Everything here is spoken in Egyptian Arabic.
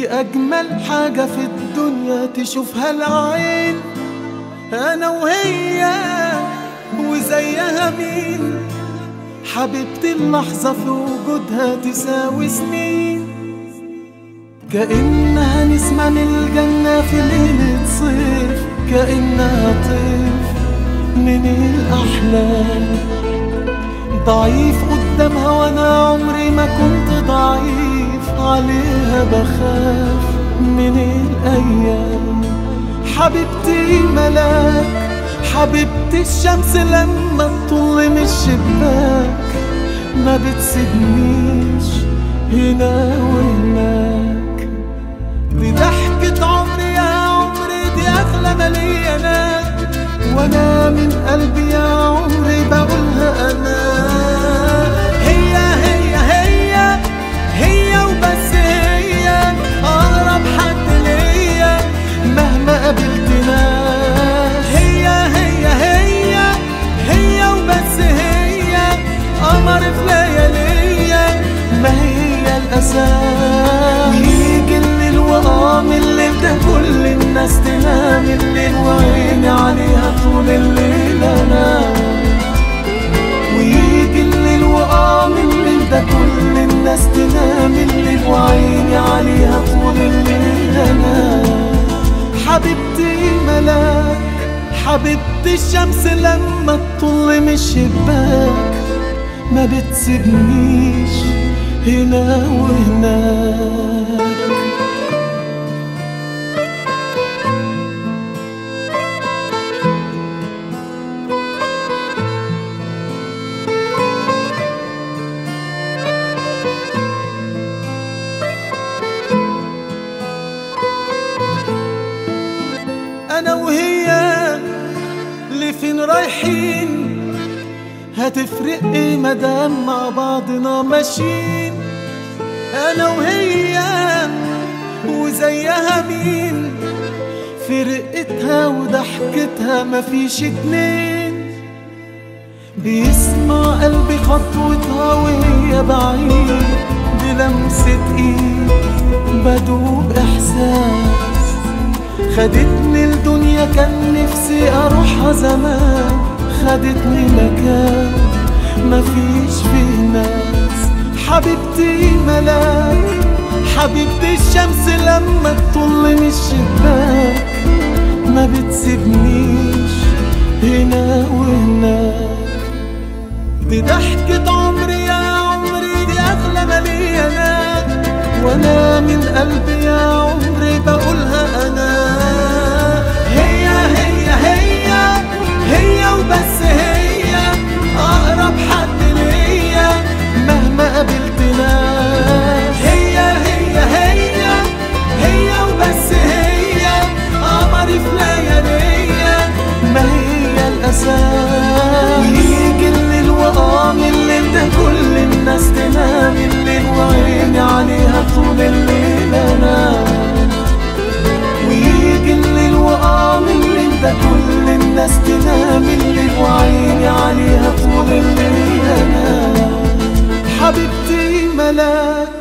أجمل حاجة في الدنيا تشوفها العين أنا وهي وزيها مين حبيبتي اللحظة في وجودها تساوي سنين كأنها نسمة من الجنة في ليلة صيف كأنها طيف من الأحلام ضعيف قدامها وأنا عمري ما كنت ضعيف عليها بخاف من الأيام حبيبتي ملاك حبيبتي الشمس لما تطل من الشباك ما بتسيبنيش هنا وهناك دي ضحكة عمري يا عمري دي أغلى مليانة وأنا من قلبي يا عمري بقولها أنا هي هي هي هي وبس هي أقرب حد ليا مهما قابلت ناس هي هي هي هي وبس هي قمر في لياليا ما هي الأساس ويجي الليل وقام الليل ده كل الناس تنام الليل وعيني عليها طول الليل أنام ويجي الليل وقام الليل ده كل الناس تنام الليل وعيني عليها طول الليل أنام حبيبتي ملاك حبيبتي الشمس لما تطل من الشباك ما بتسيبنيش هنا وهناك انا وهي لفين رايحين هتفرق ايه مدام مع بعضنا ماشيين انا وهي وزيها مين في رقتها وضحكتها مفيش اتنين بيسمع قلبي خطوتها وهي بعيد بلمسة ايد بدوب احساس خدتني الدنيا كان نفسي اروحها زمان خدتني مكان مفيش فيه ناس حبيبتي ملاك حبيبتي الشمس لما تطل من الشباك ما بتسيبنيش هنا وهناك دي ضحكة عمري يا عمري دي أغلى مليانة وأنا من قلبي يا عمري بقولها أنا هي هي هي هي وبس هي أقرب حد ليا مهما قابلت ناس هي هي هي هي وبس هي قمري في لياليا ما هي الأساس ويجي الليل وقام الليل ده كل الناس تنام الليل وعيني عليها طول الليل أنام ويجي الليل وقام الليل ده كل الناس تنام الليل وعيني عليها طول الليل أنام حبيبتي ملاك